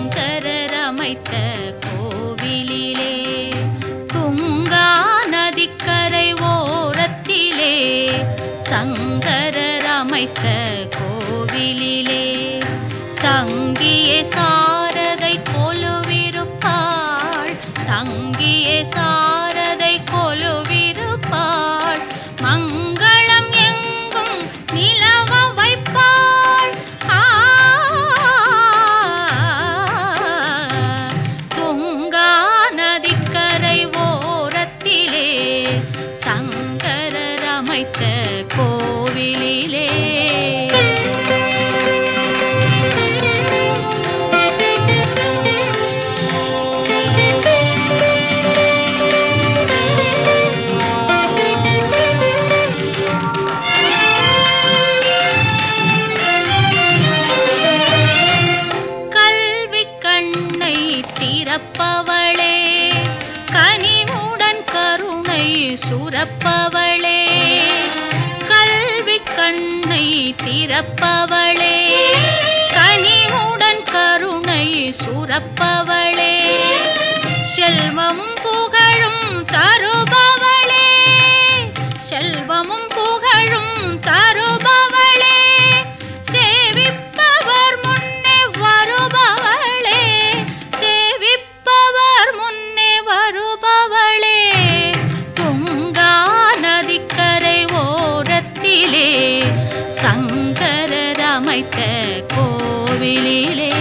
சங்கரர் அமைத்த கோவிலிலே துங்கா நதிக்கரை ஓரத்திலே சங்கரர் அமைத்த கோவிலிலே தங்கிய சாரதை கொலுவிருப்பாள் தங்கிய சாரதை கொலுவிருப்பாள் மங்களம் எங்கும் நிலவ வைப்பாள் ஆ, துங்கா நதிக்கரை ஓரத்திலே சங்கரர் அமைத்த கோவிலிலே கல்வி கண்ணை திறப்பவளே கனிவுடன் கருணை சுரப்பவளே கல்வி கண்ணை திறப்பவளே கனிவுடன் கருணை சுரப்பவளே செல்வம் புகழும் தருபவளே செல்வமும் புகழும் தருபவளே சேவிப்பவர் முன்னே வருபவளே சேவிப்பவர் முன்னே வருபவளே துங்கா நதிக்கரை ஓரத்திலே சங்கரர் அமைத்த கோவிலிலே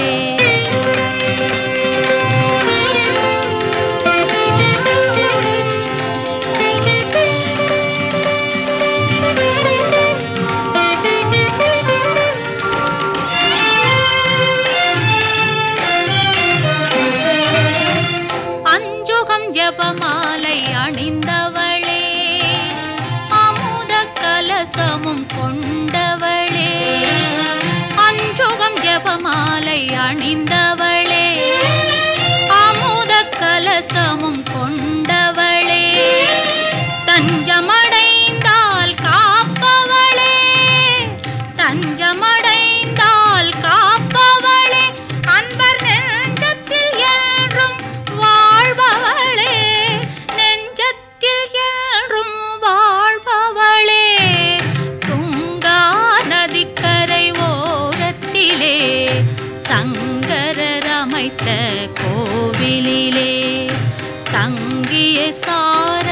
அஞ்சுகம் ஜபமாலை அணிந்தவளே அமுத கலசமும் கொண்டவளே அஞ்சுகம் ஜபமாலை அணிந்தவளே அமுத கலசமும் கொண்டவளே தஞ்சமடைந்தால் காப்பவளே தஞ்சமடைந்தால் காப்பவளே அன்பர் நெஞ்சத்தில் என்றும் வாழ்பவளே நெஞ்சத்தில் என்றும் வாழ்பவளே துங்கா நதிக்கரை ஓரத்திலே சங்கரர் அமைத்த கோவிலிலே தங்கிய சார